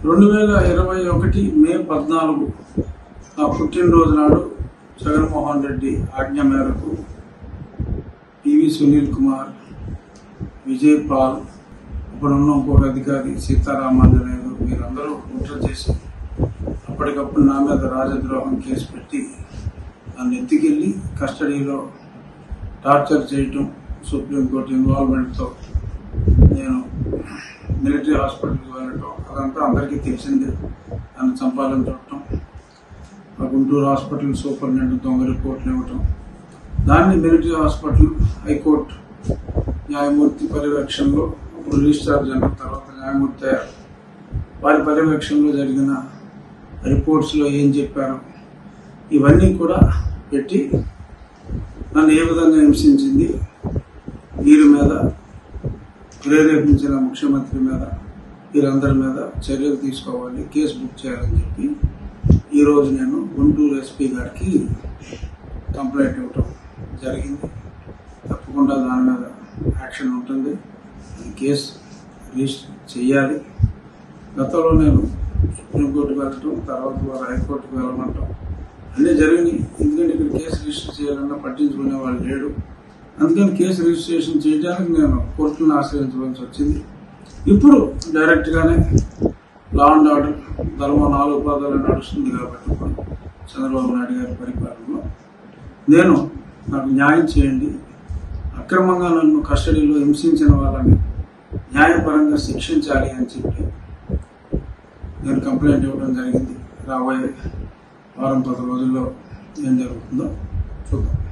రెండు వేల ఇరవై ఒకటి మే పద్నాలుగు నా పుట్టినరోజు నాడు జగన్మోహన్ రెడ్డి ఆజ్ఞ మేరకు పివి సునీల్ కుమార్ విజయ్ పాల్ ఇప్పుడున్న ఇంకొక అధికారి సీతారామాంజనేయులు వీరందరూ కుట్ర చేసి అప్పటికప్పుడు నా మీద రాజద్రోహం కేసు పెట్టి నన్ను ఎత్తుకెళ్ళి కస్టడీలో టార్చర్ చేయటం సుప్రీంకోర్టు ఇన్వాల్వ్మెంట్తో నేను మిలిటరీ హాస్పిటల్కి వెళ్ళటం అదంతా అందరికీ తెలిసిందే నన్ను చంపాలని చూడటం ఆ గుంటూరు హాస్పిటల్ సూపరింటెండెంట్ దొంగ రిపోర్ట్లు ఇవ్వటం దాన్ని మిలిటరీ హాస్పిటల్ హైకోర్టు న్యాయమూర్తి పర్యవేక్షణలో అప్పుడు రిజిస్ట్రార్ జనరల్ తర్వాత న్యాయమూర్తి అయ్యారు వారి పర్యవేక్షణలో జరిగిన రిపోర్ట్స్లో ఏం చెప్పారు ఇవన్నీ కూడా పెట్టి నన్ను ఏ విధంగా హింసించింది వీరి మీద ప్రేరేపించిన ముఖ్యమంత్రి మీద వీరందరి మీద చర్యలు తీసుకోవాలి కేసు బుక్ చేయాలని చెప్పి ఈరోజు నేను గుంటూరు ఎస్పీ గారికి కంప్లైంట్ ఇవ్వటం జరిగింది తప్పకుండా దాని మీద యాక్షన్ ఉంటుంది ఈ కేసు రిజిస్టర్ చేయాలి గతంలో నేను సుప్రీంకోర్టుకు వెళ్ళటం తర్వాత వారు హైకోర్టుకు వెళ్ళమంటాం అన్నీ జరిగినాయి ఎందుకంటే ఇక్కడ కేసు రిజిస్టర్ చేయాలన్నా పట్టించుకునే వాళ్ళు లేడు అందుకని కేసు రిజిస్ట్రేషన్ చేయడానికి నేను కోర్టులను ఆశ్రయించవలసి వచ్చింది ఇప్పుడు డైరెక్ట్గానే లా అండ్ ఆర్డర్ ధర్మ నాలుగు పాదాలు నడుస్తుంది కాబట్టి ఇప్పుడు చంద్రబాబు నాయుడు గారి పరిపాలనలో నేను నాకు న్యాయం చేయండి అక్రమంగా నన్ను కస్టడీలో హింసించిన వాళ్ళని న్యాయపరంగా శిక్షించాలి అని చెప్పి నేను కంప్లైంట్ ఇవ్వడం జరిగింది రాబోయే వారం పది రోజుల్లో ఏం జరుగుతుందో చూద్దాం